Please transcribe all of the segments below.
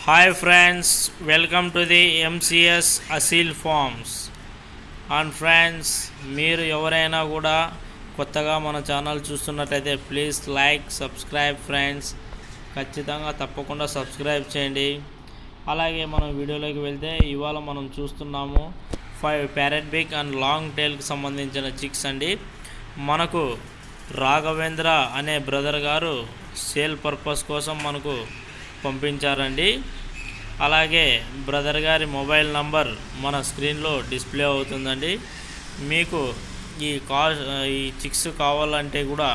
hi friends welcome to the MCS Aseel farms and friends మీరు ఎవరైనా కూడా కొత్తగా మన ఛానల్ చూస్తున్నట్టయితే ప్లీజ్ లైక్ సబ్స్క్రైబ్ ఫ్రెండ్స్ ఖచ్చితంగా తప్పకుండా సబ్స్క్రైబ్ చేయండి అలాగే మనం వీడియోలోకి వెళ్తే ఇవాళ మనం చూస్తున్నాము five parrot big and long టైల్కి సంబంధించిన చిక్స్ అండి మనకు రాఘవేంద్ర అనే బ్రదర్ గారు సేల్ పర్పస్ కోసం మనకు పంపించారండి అలాగే బ్రదర్ గారి మొబైల్ నంబర్ మన స్క్రీన్లో డిస్ప్లే అవుతుందండి మీకు ఈ కా ఈ చిక్స్ కావాలంటే కూడా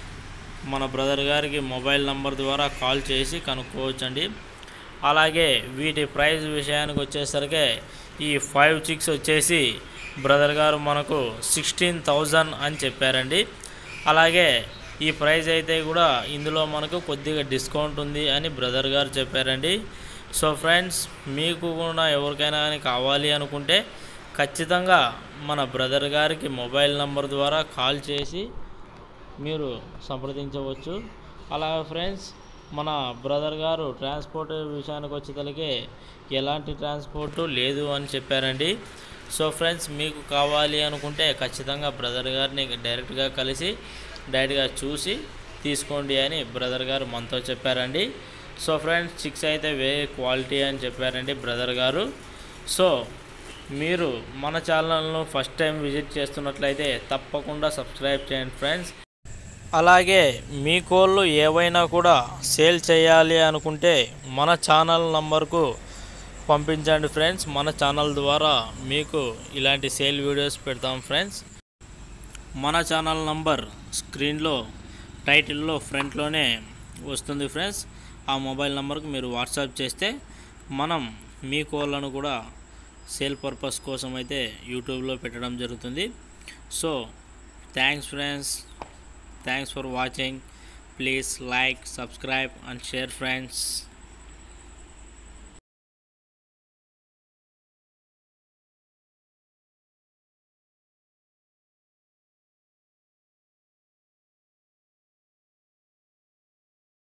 మన బ్రదర్ గారికి మొబైల్ నంబర్ ద్వారా కాల్ చేసి కనుక్కోవచ్చండి అలాగే వీటి ప్రైస్ విషయానికి వచ్చేసరికి ఈ ఫైవ్ చిక్స్ వచ్చేసి బ్రదర్ గారు మనకు సిక్స్టీన్ థౌజండ్ అని చెప్పారండి అలాగే ఈ ప్రైస్ అయితే కూడా ఇందులో మనకు కొద్దిగా డిస్కౌంట్ ఉంది అని బ్రదర్ గారు చెప్పారండి సో ఫ్రెండ్స్ మీకు కూడా ఎవరికైనా కానీ కావాలి అనుకుంటే ఖచ్చితంగా మన బ్రదర్ గారికి మొబైల్ నంబర్ ద్వారా కాల్ చేసి మీరు సంప్రదించవచ్చు అలాగే ఫ్రెండ్స్ మన బ్రదర్ గారు ట్రాన్స్పోర్ట్ విషయానికి వచ్చేసరికి ఎలాంటి ట్రాన్స్పోర్ట్ లేదు అని చెప్పారండి సో ఫ్రెండ్స్ మీకు కావాలి అనుకుంటే ఖచ్చితంగా బ్రదర్ గారిని డైరెక్ట్గా కలిసి డైరెక్ట్గా చూసి తీసుకోండి అని బ్రదర్ గారు మనతో చెప్పారండి సో ఫ్రెండ్స్ చిక్స్ అయితే వేరే క్వాలిటీ అని చెప్పారండి బ్రదర్ గారు సో మీరు మన ఛానల్ను ఫస్ట్ టైం విజిట్ చేస్తున్నట్లయితే తప్పకుండా సబ్స్క్రైబ్ చేయండి ఫ్రెండ్స్ అలాగే మీ కోళ్ళు ఏవైనా కూడా సేల్ చేయాలి అనుకుంటే మన ఛానల్ నంబర్కు పంపించండి ఫ్రెండ్స్ మన ఛానల్ ద్వారా మీకు ఇలాంటి సేల్ వీడియోస్ పెడతాం ఫ్రెండ్స్ మన ఛానల్ నంబర్ స్క్రీన్లో టైటిల్లో ఫ్రంట్లోనే వస్తుంది ఫ్రెండ్స్ ఆ మొబైల్ నంబర్కి మీరు వాట్సాప్ చేస్తే మనం మీ కోళ్ళను కూడా సేల్ పర్పస్ కోసం అయితే యూట్యూబ్లో పెట్టడం జరుగుతుంది so thanks friends thanks for watching please like subscribe and share friends